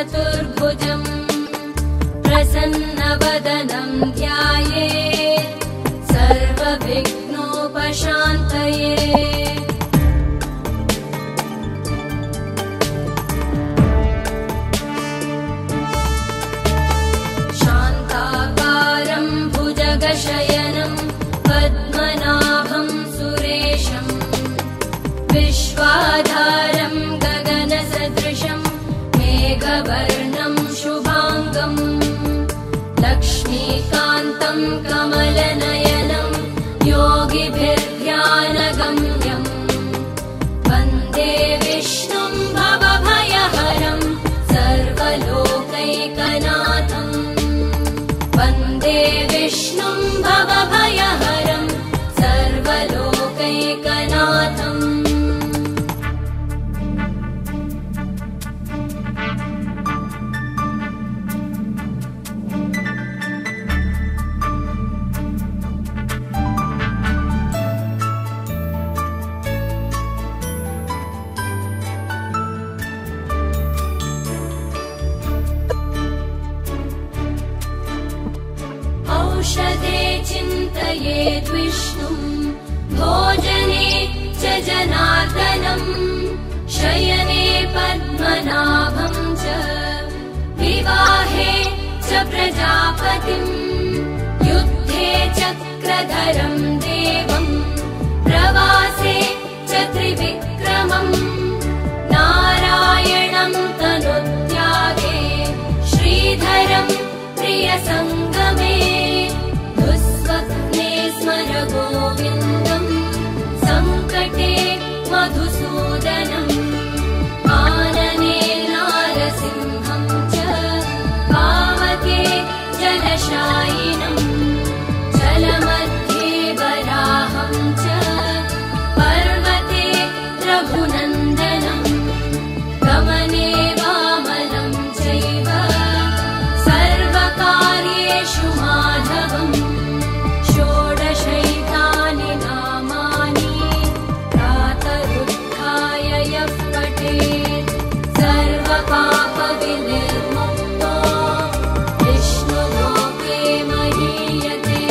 चतुर्भुजम् प्रसन्नवदनं ध्याये सर्वविघ्नोपशान्तये शान्ताकारं भुजगशयनं पद्मनाभं सुरेशम् विश्वाधारं गगनसदृशं मेघवर्णं शुभाङ्गम् लक्ष्मीकान्तं कमलनयनं योगिभिर्ध्यानगम्यम् वन्दे विष्णुं भवभयहरं सर्वलोकैकनाथम् वन्दे विष्णुं भवभयहरं सर्वलोकैकनाथम् औषधे चिन्तयेद् विष्णुम् भोजने च जनार्दनम् शयने पद्मनाभम् च विवाहे च प्रजापतिम् युद्धे चक्रधरम् देवम् प्रवासे च त्रिविक्रमम् नारायणम् तनुत्यागे श्रीधरम् प्रियसङ्गमे दुःस्वप्ने स्मर गोविन्दम् सङ्कटे मधुसूदनम् आनने नारसिंहम् च पावके जलशायिनम् जलमध्ये वराहम् च पर्वते रघुनन्दनम् गमने वामनं चैव सर्वकार्येषु माधवम् षोडशैतानि नामानि प्रातरुत्थाय यः पठेत् सर्वपापविनिर्मुक्तो विष्णुलोके महीयते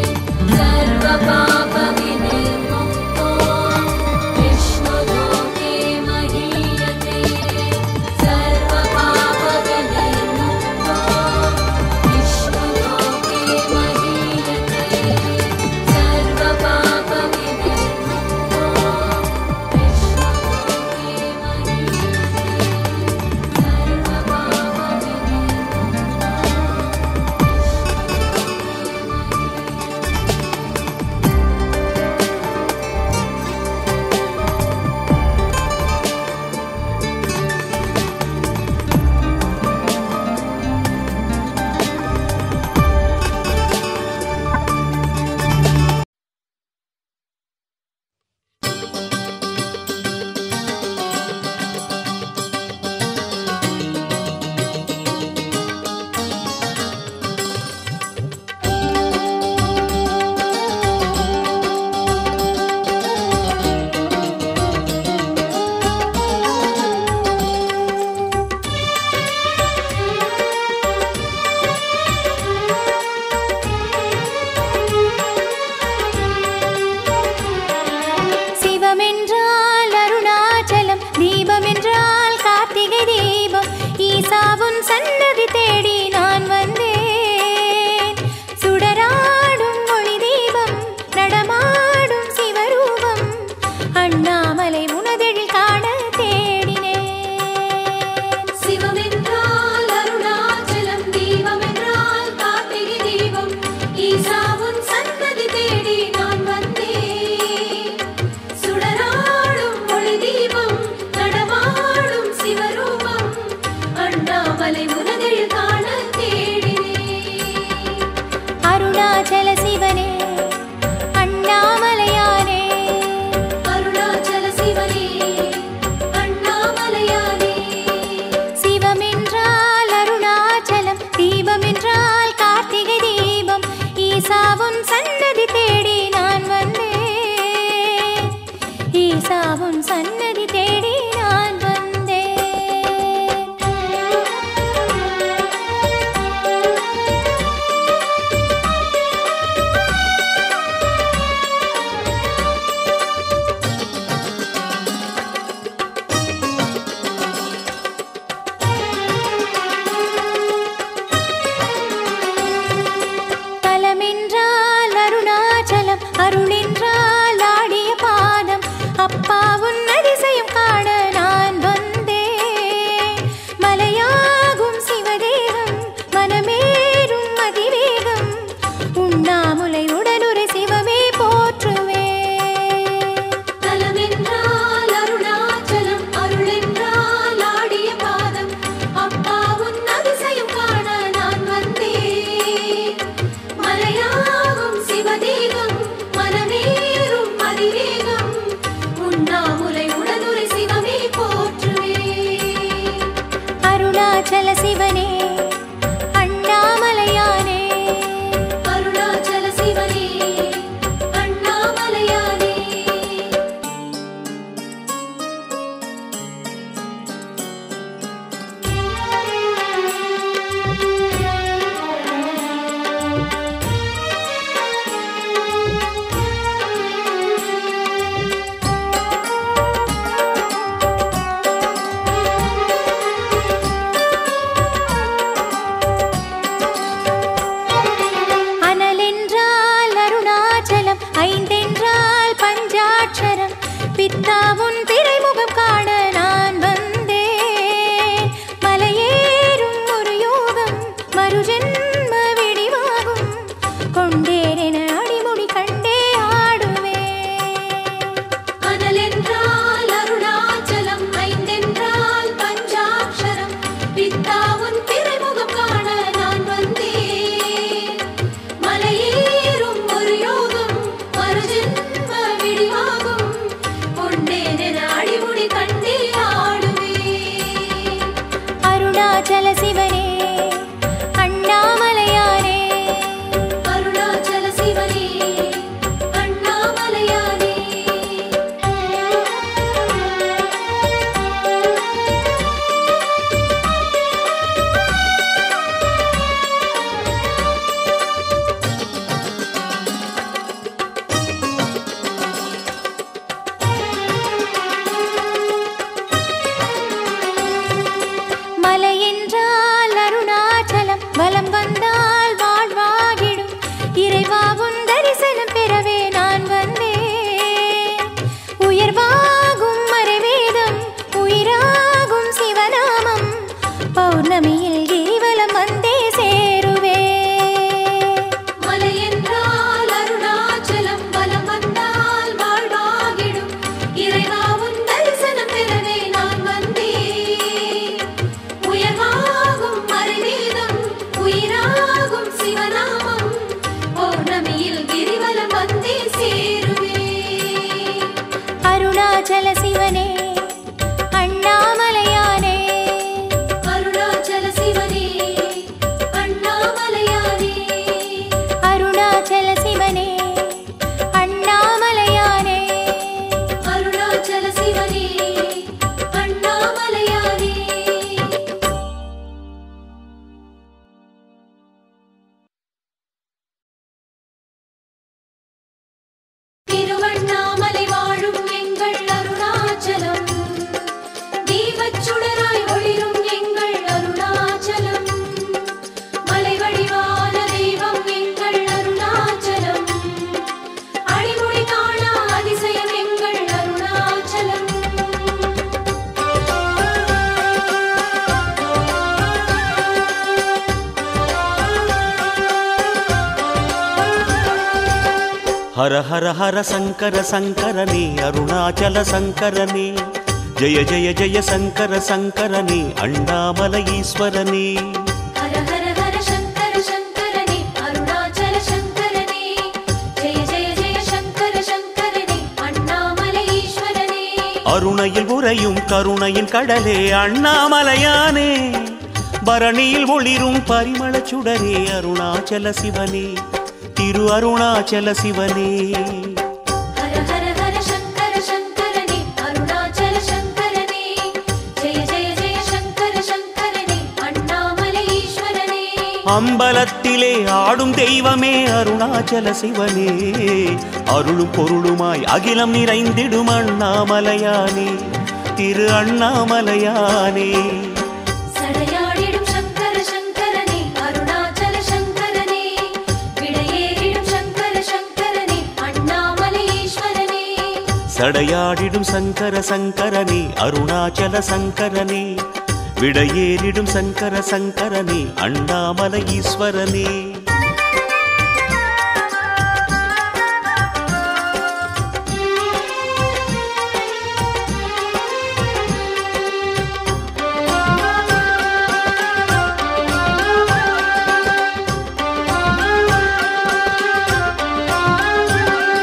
सर्वपापविनिर्मुक्तो विष्णुलोके महीयते सर्वपापविनिर्मुक्तो विष्णुलोके महीयते सर्वपापविनिर्मुक्तो विष्णुलोके महीयते சிவமென்றால் அருணாச்சலம் தீபமென்றால் கார்த்திகை தீபம் ஈசாவுன் சன்னதி தேடி நான் வந்தேன் சுடராடும் ஒளி தீபம் நடமாடும் சிவரூபம் அண்ணாமலை உனதெழில் காண தேடினேன் சிவமென்றால் அருணாச்சலம் தீபமென்றால் கார்த்திகை தீபம் ஈசாவுன் சன்னதி தேடி நான் வந்தேன் சுடராடும் ஒளி தீபம் நடமாடும் சிவரூபம் அண்ணாமலை உனதில் காண தேடினேன் அருணாச்சல சிவனே அண்ணாமலையானே அருணாச்சல சிவனே அண்ணாமலையானே அனலென்றால் அருணாச்சலம் ஐந்தென்றால் பஞ்சாட்சரம் பித்தாவுன் திரைமுகம் காண நான் வந்தேன் மலையேறும் ஒரு யோகம் மறுஜென்ம விடிவாகும் கொண்டேரென அடிமுடி கண்டே ஆடுவேன் அனலென்றால் அருணாச்சலம் ஐந்தென்றால் பஞ்சாட்சரம் பித்தாவுன் திரைமுகம் காண நான் வந்தேன் மலையேறும் ஒரு யோகம் மறுஜென்ம விடிவாகும் கொண்டேனென அடிமுடி கண்டே ஆடுவேன் அருணாச்சல சிவனே அண்ணாமலையானே அருணாச்சல சிவனே அண்ணாமலையானே மலை என்றால் அருணாச்சலம் வலம் வந்தால் வாழ்வாகிடும் இறைவாவும் தரிசனம் பெறவே நான் வந்தேன் உயர்வாகும் மறைவேதம் உயிராகும் சிவநாமம் பௌர்ணமியில் கிரிவலம் வந்தே சேருவே மலை என்றால் அருணாச்சலம் பலம் வந்தால் வாழ்வாகிடும் இறைவா உன் தரிசனம் பெறவே நான் வந்தேன் உயர்வாகும் மறைவேதம் உயிராகும் சிவநாமம் பௌர்ணமியில் கிரிவலம் வந்தே சேருவேன் அருணாச்சல சிவனே அண்ணாமலையானே அருணாச்சல சிவனே அண்ணாமலையானே அருணாச்சல சிவனே அண்ணாமலையானே அருணாச்சல சிவனே அண்ணாமலையானே திருவண்ணாமலை வாழும் எங்கள் அருணாச்சலம் தீபச் சுடராய் ஒளிரும் எங்கள் அருணாச்சலம் மலை வடிவான தெய்வம் எங்கள் அருணாச்சலம் அடிமுடி காணா அதிசயம் எங்கள் அருணாச்சலம் ಹರ ಹರ ಹರ ಶಂಕರ ಶಂಕರನೇ ಅರುಣಾಚಲ ಶಂಕರನೇ ಜಯ ಜಯ ಜಯ ಶಂಕರ ಶಂಕರನೇ ಅಣ್ಣಾಮಲ ಈಶ್ವರನೇ ஹர ஹர ஹர சங்கர சங்கரனே அருணாச்சல சங்கரனே ஜெய ஜெய ஜெய சங்கர சங்கரனே அண்ணாமலை ஈஸ்வரனே அருணையில் உறையும் கருணையின் கடலே அண்ணாமலையானே பரணியில் ஒளிரும் பரிமள சுடரே அருணாச்சல சிவனே திரு அருணாச்சல சிவனே ஹர ஹர ஹர சங்கர சங்கரனே அருணாச்சல சங்கரனே ஜெய ஜெய ஜெய சங்கர சங்கரனே அண்ணாமலை ஈஸ்வரனே அம்பலத்திலே ஆடும் தெய்வமே அருணாச்சல சிவனே அருளும் பொருளுமாய் அகிலம் நிறைந்திடும் அண்ணாமலையானே திரு அண்ணாமலையானே சடையாடிடும் சங்கர சங்கரனே அருணாச்சல சங்கரனே விடையேறிடும் சங்கர சங்கரனே அண்ணாமலை ஈஸ்வரனே சடையாடிடும் சங்கர சங்கரனே அருணாச்சல சங்கரனே விடையேறிடும் சங்கர சங்கரனே அண்ணாமலை ஈஸ்வரனே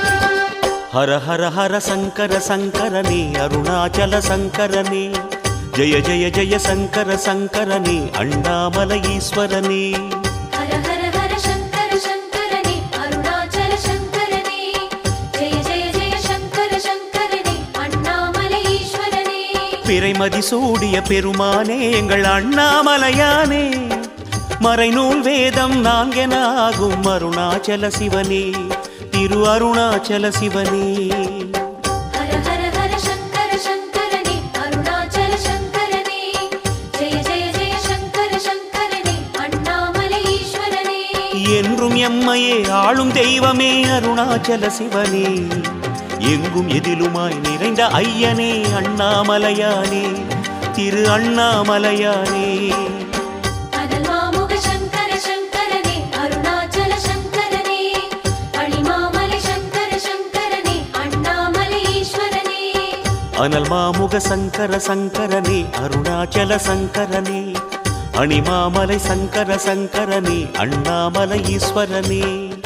ಹರ ಹರ ಹರ ಶಂಕರ ಶಂಕರನೇ ಅರುಣಾಚಲ ಶಂಕರನೇ ஜெய ஜெய ஜெய சங்கர சங்கரனே அண்ணாமலை ஈஸ்வரனே ஹர ஹர ஹர சங்கர சங்கரனே அருணாச்சல சங்கரனே ஜெய ஜெய ஜெய சங்கர சங்கரனே அண்ணாமலை ஈஸ்வரனே பிறைமதி சூடிய பெருமானே எங்கள் அண்ணாமலையானே மறைநூல் வேதம் நான்கென ஆகும் அருணாச்சல சிவனே திரு அருணாச்சல சிவனே ஹர ஹர ஹர சங்கர சங்கரனே அருணாச்சல சங்கரனே ஜெய ஜெய ஜெய சங்கர சங்கரனே அண்ணாமலை ஈஸ்வரனே என்றும் எம்மையே ஆளும் தெய்வமே அருணாச்சல சிவனே எங்கும் எதிலுமாய் நிறைந்த ஐயனே அண்ணாமலையானே திரு அண்ணாமலையானே அனல் மாமுக சங்கர சங்கரனே அருணாச்சல சங்கரனே அழிமாமலை சங்கர சங்கரனே அண்ணாமலை ஈஸ்வரனே அனல் மாமுக சங்கர சங்கரனே அருணாச்சல சங்கரனே அணிமாமலை சங்கர சங்கரனே அண்ணாமலை ஈஸ்வரனே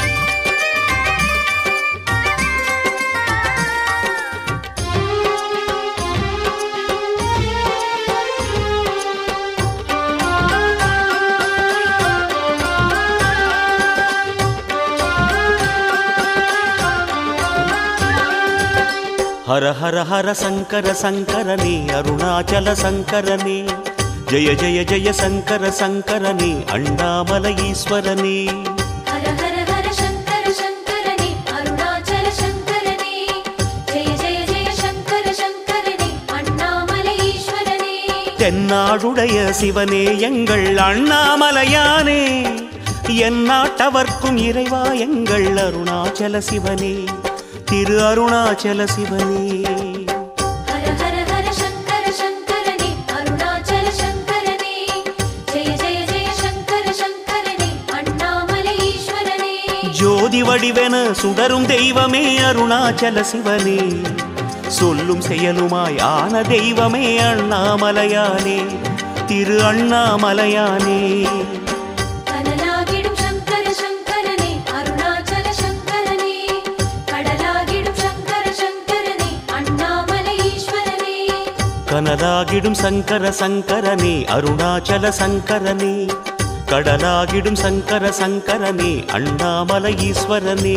ஹர ஹர ஹர சங்கர சங்கரனே அருணாச்சல சங்கரனே ஜெய ஜெய ஜெய சங்கர சங்கரனே அண்ணாமலை ஈஸ்வரனே ஹர ஹர ஹர சங்கர சங்கரனே அருணாச்சல சங்கரனே ஜெய ஜெய ஜெய சங்கர சங்கரனே அண்ணாமலை ஈஸ்வரனே தென்னாடுடைய சிவனே எங்கள் அண்ணாமலையானே எந்நாட்டவர்க்கும் இறைவா எங்கள் அருணாச்சல சிவனே திரு அருணாச்சல சிவனே ஹர ஹர ஹர சங்கர சங்கரனே அருணாச்சல சங்கரனே ஜெய ஜெய ஜெய சங்கர சங்கரனே அண்ணாமலை ஈஸ்வரனே ஜோதி வடிவென சுடரும் தெய்வமே அருணாச்சல சிவனே சொல்லும் செயலுமாய் ஆன தெய்வமே அண்ணாமலையானே திரு அண்ணாமலையானே கனலாகிடும் சங்கர சங்கரனே அருணாச்சல சங்கரனே கடலாகிடும் சங்கர சங்கரனே அண்ணாமலை ஈஸ்வரனே கனலாகிடும் சங்கர சங்கரனே அருணாச்சல சங்கரனே கடலாகிடும் சங்கர சங்கரனே அண்ணாமலை ஈஸ்வரனே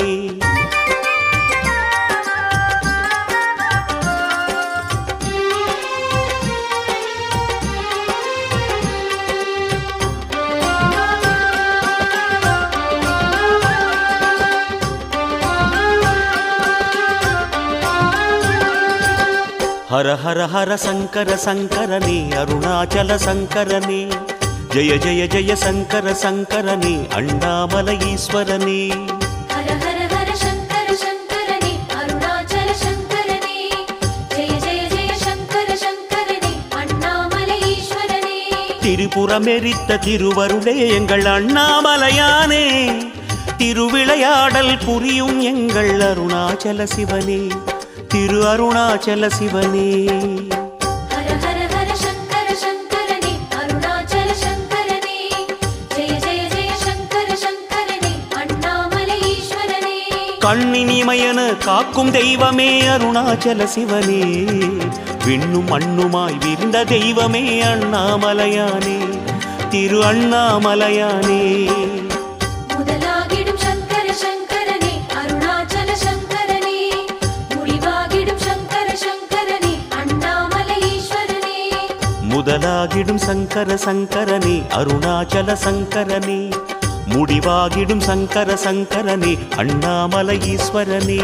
ஹர ஹர ஹர சங்கர சங்கரனே அருணாச்சல சங்கரனே ஜெய ஜெய ஜெய சங்கர சங்கரனே அண்ணாமலை ஈஸ்வரனே ஹர ஹர ஹர சங்கர சங்கரனே அருணாச்சல சங்கரனே ஜெய ஜெய ஜெய சங்கர சங்கரனே அண்ணாமலை ஈஸ்வரனே திரிபுரமெரித்த திருவருளே எங்கள் அண்ணாமலையானே திருவிளையாடல் புரியும் எங்கள் அருணாச்சல சிவனே திரு அருணாச்சல சிவனே ஹர ஹர ஹர சங்கர சங்கரனே அருணாச்சல சங்கரனே ஜெய ஜெய ஜெய சங்கர சங்கரனே அண்ணாமலை ஈஸ்வரனே கண்ணினிமயன காக்கும் தெய்வமே அருணாச்சல சிவனே விண்ணும் மண்ணுமாய் விரிந்த தெய்வமே அண்ணாமலையானே திரு அண்ணாமலையானே முதலாகிடும் சங்கர சங்கரனே அருணாச்சல சங்கரனே முடிவாகிடும் சங்கர சங்கரனே அண்ணாமலை ஈஸ்வரனே முதலாகிடும் சங்கர சங்கரனே அருணாச்சல சங்கரனே முடிவாகிடும் சங்கர சங்கரனே அண்ணாமலை ஈஸ்வரனே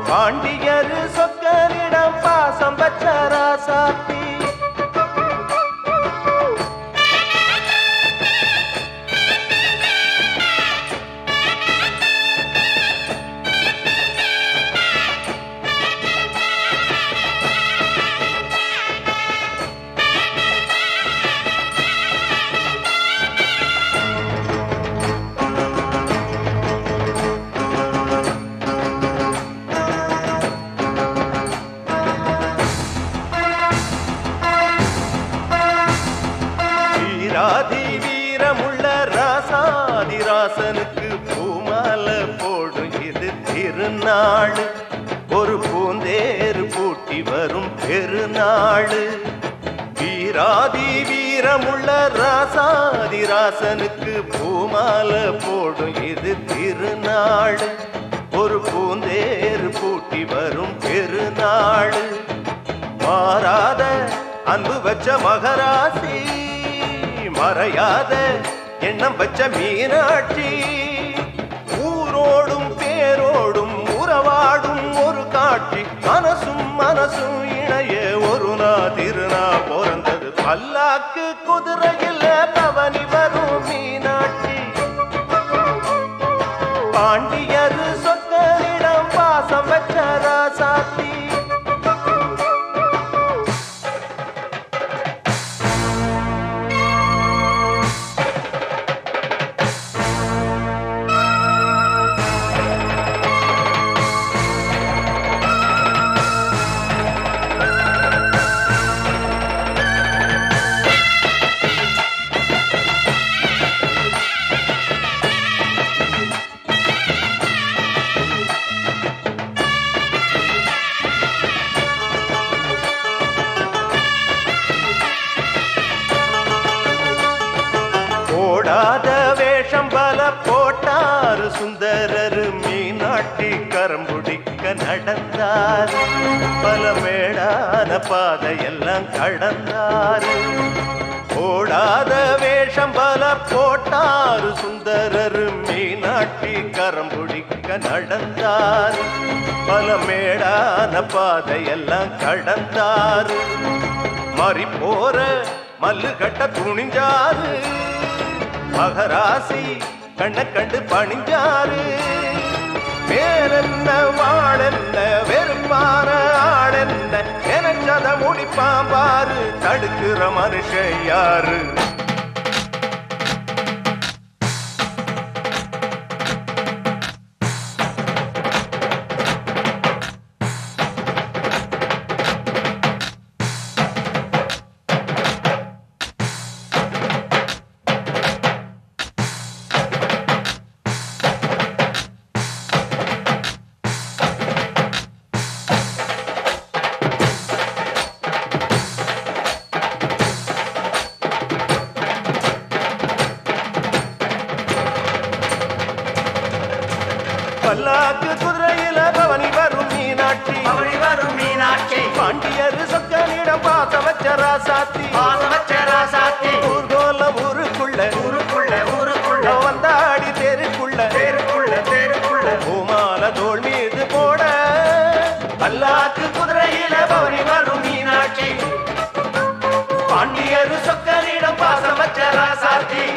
பாண்டியர் சொக்கனிடம் பாசம் வச்ச ராசாத்தி வீராதி வீரமுள்ள ராசாதி ராசனுக்கு பூமால போடும் இது திருநாள் ஒரு பூந்தேறு பூட்டி வரும் பெருநாள் வீராதி வீரமுள்ள ராசாதி ராசனுக்கு பூமால போடும் இது திருநாள் ஒரு பூந்தேறு பூட்டி வரும் பெருநாள் மாறாத அன்பு வச்ச மகராசி மறையாத எண்ணம் வச்ச மீனாட்சி ஊரோடும் பேரோடும் உறவாடும் ஒரு காட்சி மனசும் மனசும் இணைய ஒரு நா திருநா பிறந்தது பல்லாக்கு குதிரையில் பவனி வரும் மீனாட்சி பாண்டியர் சொற்களிடம் பாசம் வச்ச ராசாத்தி போடாத வேஷம் பல போட்டாரு சுந்தரரு மீனாட்டி கரம்புடிக்க நடந்தார் பல மேடான பாதையெல்லாம் கடந்தார் போடாத வேஷம் பல போட்டாரு சுந்தரரு மீனாட்டி கரம்புடிக்க நடந்தார் பல மேடான பாதையெல்லாம் கடந்தார் மாறி போற மல்லு கட்ட துணிஞ்சாரு மகராசி கண்ண கண்டு பணிஞ்சாரு வேறென்ன வாழென்ன வெறுப்பான ஆளென்ன நினைச்சத முடிப்பான் பாரு தடுக்கிற மனுஷன் யாரு பல்லாக்கு குதிரையில பவனி வரும் மீனாட்சி பவனி வரும் மீனாட்சி பாண்டியர் சொக்கனிடம் பாச வச்ச ராசாத்தி பாசவச்சராசாத்தி ஊர்கோலம் ஊருக்குள்ள ஊருக்குள்ள ஊருக்குள்ள வந்தாடி தெருக்குள்ள தெருக்குள்ள தெருக்குள்ள பூமால தோள் மீது போட பல்லாக்கு குதிரையில பவனி வரும் மீனாட்சி பாண்டியர் சொக்கரிடம் பாசவச்சராசாத்தி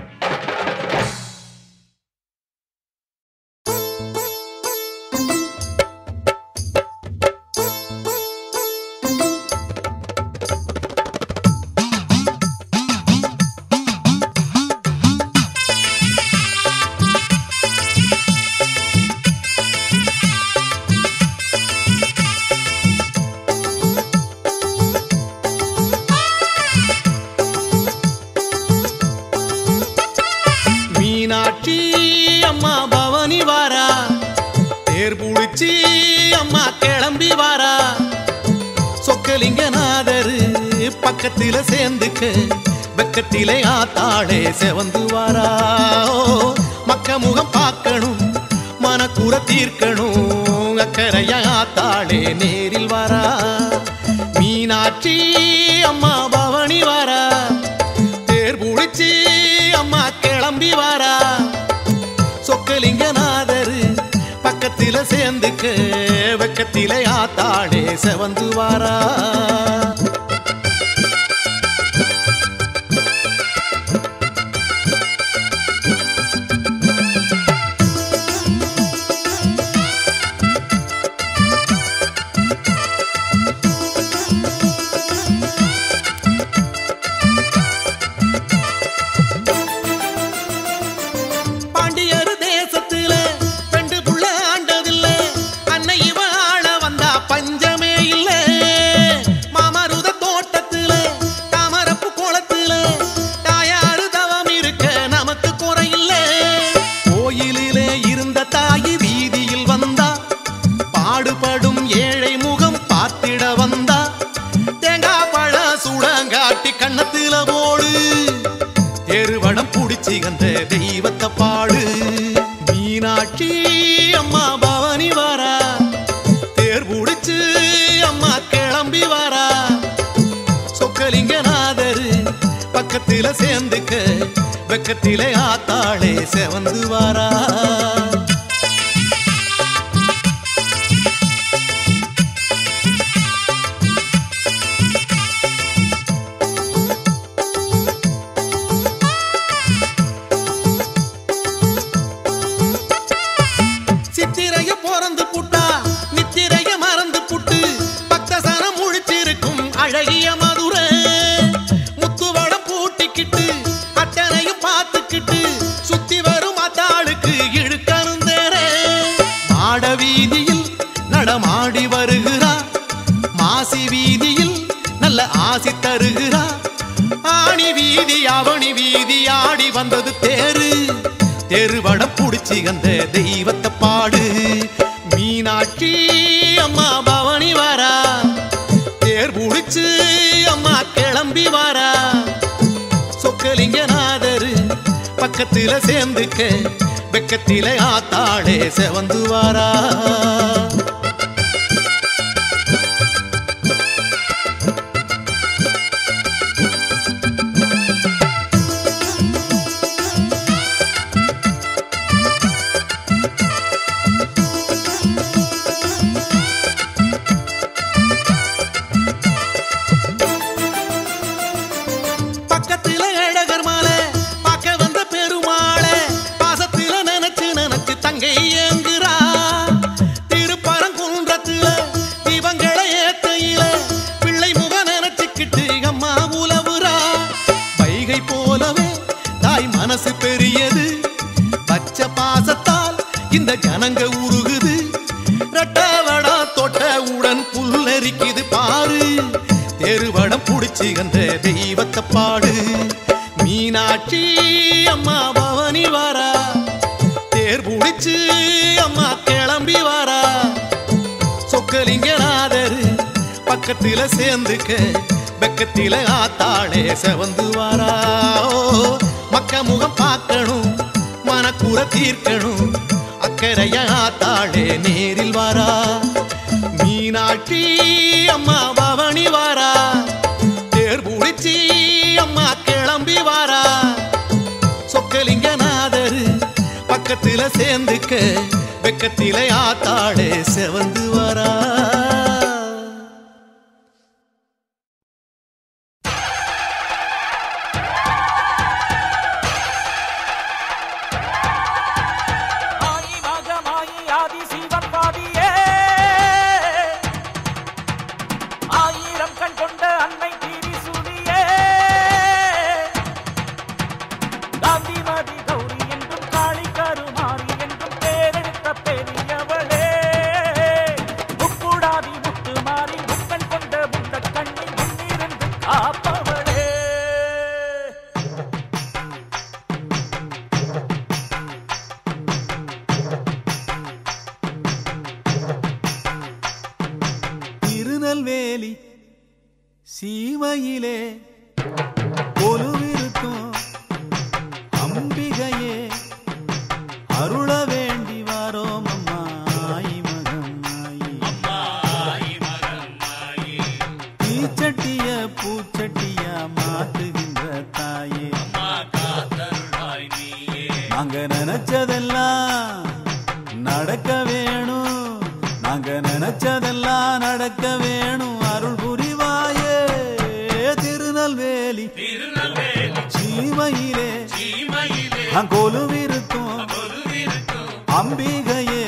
மீனாட்சி அம்மா பவனி வாரா தேர் புடிச்சி அம்மா கிளம்பி வாரா சொக்கலிங்கநாதரு பக்கத்தில சேர்ந்துக்க வெக்கத்திலே ஆத்தாளே செவந்து வாரா ஓ, மக்க முகம் பார்க்கணும் மனக்குற தீர்க்கணும் அக்கறையா ஆத்தாளே நேரில் வாரா மீனாட்சி அம்மா பவனி வாரா தேர் புடிச்சி அம்மா கிளம்பி வாரா சொக்கலிங்கநாதரு பக்கத்தில பக்கத்தில சேர்ந்துக்க வெக்கத்திலே ஆத்தாளே செவந்து வாரா பாண்டியர் தேசத்துல ரெண்டு புள்ள ஆண்டதில்ல அன்னை இவ ஆள வந்தா பஞ்சமே இல்ல மாமருத தோட்டத்துல தாமரப்பு குளத்துல தாயாரு தவம் இருக்க நமக்கு குறையில்ல கோயிலிலே இருந்த தாயி வீதியில் வந்தா பாடுபடும் ஏழை முகம் பார்த்திட வந்தா தேங்காய் பழ சுடங்காட்டி கண்ணத்துல போடு தெருவடம் புடிச்சு அந்த தெய்வத்தை பாடு மீனாட்சி அம்மா பவனி வாரா தேர் புடிச்சு அம்மா கிளம்பி வாரா சொக்கலிங்கநாதரு பக்கத்தில சேர்ந்துக்க வெக்கத்திலே ஆத்தாளே செவந்து வாரா சித்திரைய பிறந்து புட்டா நித்திரைய மறந்து புட்டு பக்தசனம் முழிச்சிருக்கும் அழகிய மதுரை முத்துவடம் பூட்டிக்கிட்டு அத்தனையும் பார்த்துக்கிட்டு சுத்தி வரும் அத்தாளுக்கு இழுக்கணும் தேரே மாட வீதியில் நடமாடி வருகிறா மாசி வீதியில் நல்ல ஆசி தருகிறா ஆணி வீதி அவனி வீதி ஆடி வந்தது தேரு தெருவடம் புடிச்சு அந்த தெய்வத்தை பாடு மீனாட்சி அம்மா பவனி வாரா தேர் புடிச்சு அம்மா கிளம்பி வாரா சொக்கலிங்கநாதரு பக்கத்தில சேர்ந்துக்க வெக்கத்தில ஆத்தாளே செவந்து வாரா பக்கத்துல அழகர் மாலை பார்க்க வந்த பெருமாளை பாசத்தில நினைச்சு நினைச்சு தங்கை ஏங்குறா திருப்பரங்குன்றத்துல தீபங்களை ஏத்தையில பிள்ளை முக நினைச்சுக்கிட்டு அம்மா உலவுறா வைகை போலவே தாய் மனசு பெரியது பச்சை பாசத்தால் இந்த ஜனங்க உருகுது ரெட்டவடா தொட்ட உடன் புல்லரிக்குது பாரு தெருவடம் புடிச்சு அந்த தெய்வத்தை பாடு மீனாட்சி அம்மா பவனி வாரா தேர் புடிச்சு அம்மா கிளம்பி வாரா சொக்கலிங்கநாதரு பக்கத்தில சேர்ந்துக்க வெக்கத்தில ஆத்தாளே செவந்து வாரா ஓ, மக்க முகம் பார்க்கணும் மனக்குற தீர்க்கணும் அக்கறைய ஆத்தாளே நேரில் வாரா மீனாட்சி அம்மா பவனி வாரா தேர் புடிச்சி அம்மா கிளம்பி வாரா சொக்கலிங்கநாதரு பக்கத்தில சேர்ந்துக்க வெக்கத்தில ஆத்தாளே செவந்து வாரா ஆயி மகமாயி ஆதி சிவன் பாதியே ஆயிரம் கண் கொண்ட அன்னை தீரி சுதியே காந்திமதி கௌரி என்றும் காளி கருமாரி என்றும் பேரெடுத்த பெரியவளே முக்குடாதி முத்து மாறி முக்கன் கொண்ட முண்ட கண்ணி முன்னிருந்து காப்பவளே திருநெல்வேலி சீமையிலே கொலுவிருக்கும் அம்பிகையே அருள வேண்டி வாரோம் அம்மா ஆயி மகம் ஆயி தீச்சட்டிய பூச்சட்டியா மாத்துகின்ற தாயே நாங்க நினைச்சதெல்லாம் நடக்க வேணும் நாங்க நினைச்சதெல்லாம் நடக்க வேணும் அருள் புரிவாயே திருநெல்வேலி சீமையிலே கொலுவிருக்கும் அம்பிகையே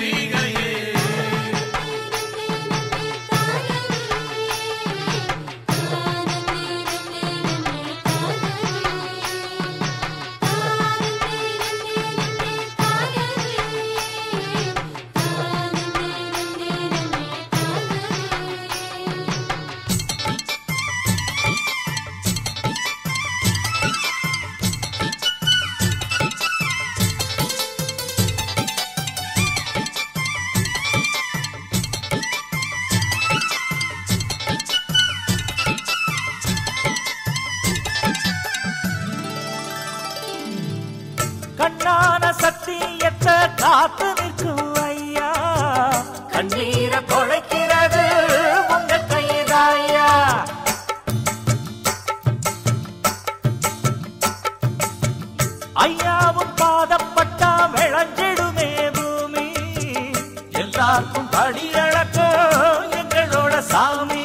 கண்ணான சத்தியத்தை காத்து நிற்கும் ஐயா கண்ணீரை தொலைக்கிறது உங்க கைதாயா ஐயாவும் பாதப்பட்டா விளைஞ்சிடுமே பூமி எல்லாருக்கும் படியளக்கும் எங்களோட சாமி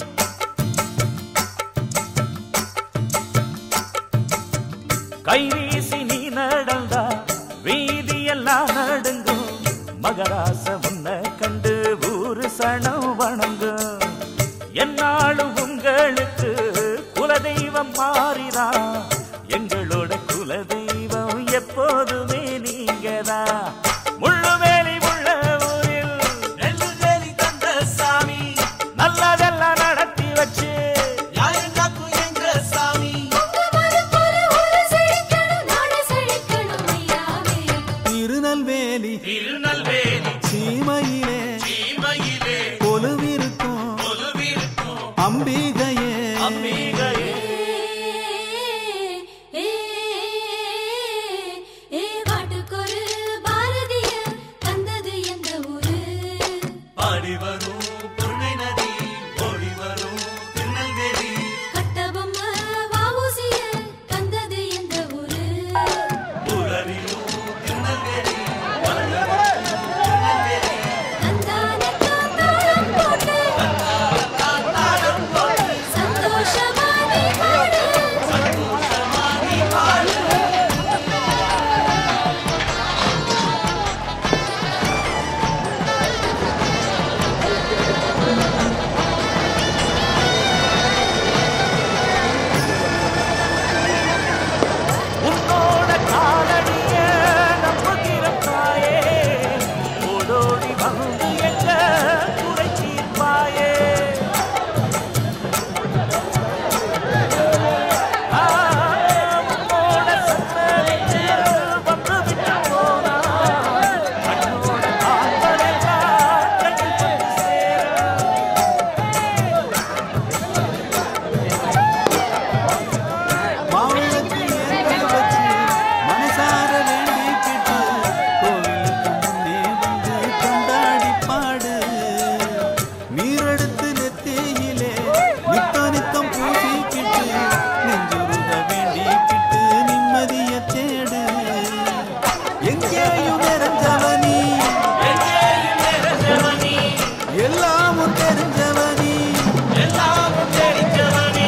கைவீசி நீ நடந்தா வீதியெல்லாம் நடுங்கும் மகராச உன்னை கண்டு ஊரு சனம் வணங்கும் என்னாலும் உங்களுக்கு குலதெய்வம் மாறினா எங்களோட குலதெய்வம் எப்போதுமே நீங்கதான் முள்ளுவேலி உள்ள ஊரில் நெல்லுவேலி தந்த சாமி நல்லதெல்லாம் நடத்தி வச்சு யாருக்காக்கும் எங்க சாமி திருநெல்வேலி திருநெல்வேலி சீமையிலே சீமையிலே கொலுவிருக்கும் அம்பிகையே அம்பிகையே பாட்டுக்கொரு பாரதிய தந்தது எந்த ஊரு பாடி வரும் புன்னை நதி ஓடி வரும் திருநெல்வேலி கட்டபொம்ம வாவூசிய தந்தது எந்த ஊரு ஊரறியும் திருநெல்வேலி தந்தானத்தான் தாளம் போட்டு சந்தோஷமா நீ பாடு உன்னோட காலடிய நம்புகிற தாயே ஓடோடி வந்து எங்க குறை தீர்ப்பாயே ஆ, உன்னோட சன்னதிக்கு வந்து விட்டு போனா கண்ணோட காப்பதெல்லாம் கண்ணில் வந்து சேரும் மாவிளக்கு ஏற்றி வச்சு மனசார வேண்டிக்கிட்டு கோவிலுக்கு முன்னே வந்து கொண்டாடி பாடு நீரெடுத்து நெத்தியிலே நித்த நித்தம் பூசிக்கிட்டு நெஞ்சுருக வேண்டிக்கிட்டு நிம்மதிய தேடு எங்கேயும் நிறைஞ்சவனி எங்கேயும் நிறைஞ்சவனி எல்லாமும் தெரிஞ்சவனி எல்லாமும் தெரிஞ்சவனி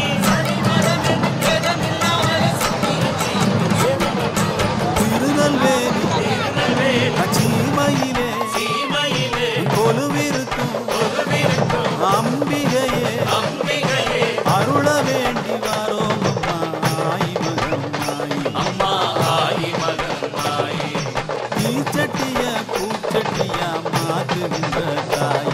திருநெல்வேலி சீமையிலே சீமையிலே கொலுவிருக்கும் அம்பிகையே அம்பிகையே அருள வேண்டி வாரோம் அம்மா ஆய் மகம் ஆய் அம்மா ஆயி மகன் ஆயி தீச்சட்டிய பூச்சட்டியா மாற்றுகின்ற தாய்